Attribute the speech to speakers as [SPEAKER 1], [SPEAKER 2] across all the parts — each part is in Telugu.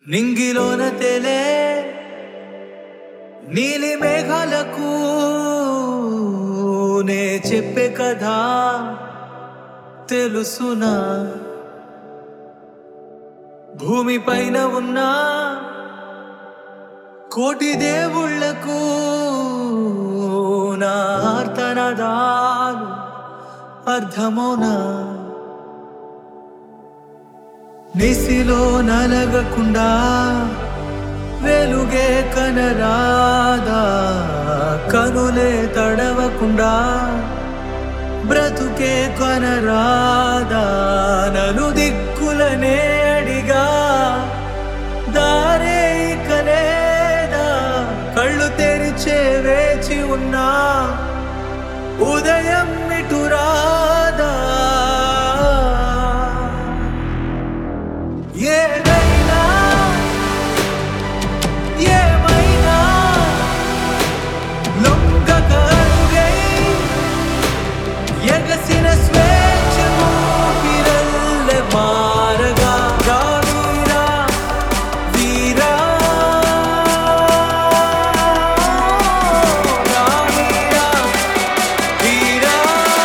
[SPEAKER 1] నింగిలోన తెలే నీలి మేఘాలకు నే చెప్పే కథ తెలుసునా భూమి పైన ఉన్న కోటి దేవుళ్లకు నా ఆర్తనదాలు అర్థమౌనా నిసిలో నలగకుండా వెలుగే కనరాదా కనులే తడవకుండా బ్రతుకే కొనరాదా నలు దిక్కులనే అడిగా దారే ఇక లేదా కళ్ళు తెరిచే వేచి ఉన్నా ఉదయం ఇటు రాదా ఏదైనా ఏమైనా లొంగక అడుగై ఎగసిన స్వేచ్ఛ ఊపిరల్లె మారగా రావీరా వీరా రావీరా వీరా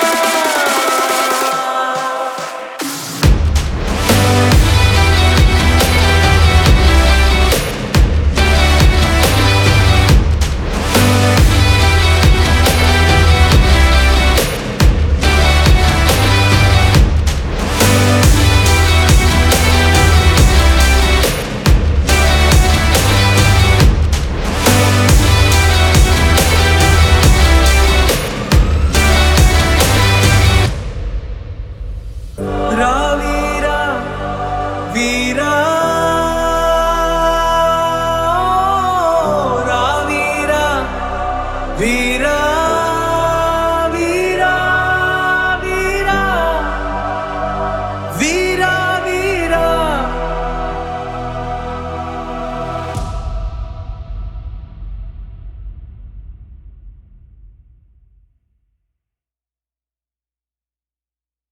[SPEAKER 1] రావీరా వీరా రావీరా వీరా